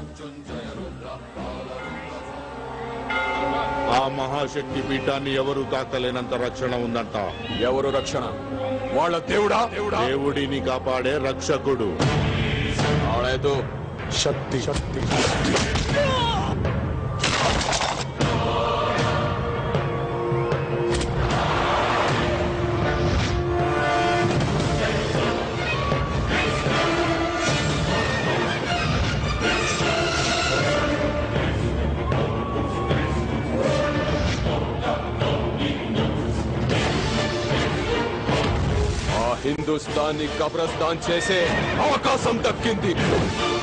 ఆ మహాశక్తి పీఠాన్ని ఎవరు తాకలేనంత రక్షణ ఉందంట ఎవరు రక్షణ వాళ్ళ దేవుడా దేవుడా దేవుడిని కాపాడే రక్షకుడు ఆడేదు శక్తి శక్తి ఆ హిందుస్థాన్ని కబ్రస్థాన్ చేసే అవకాశం దక్కింది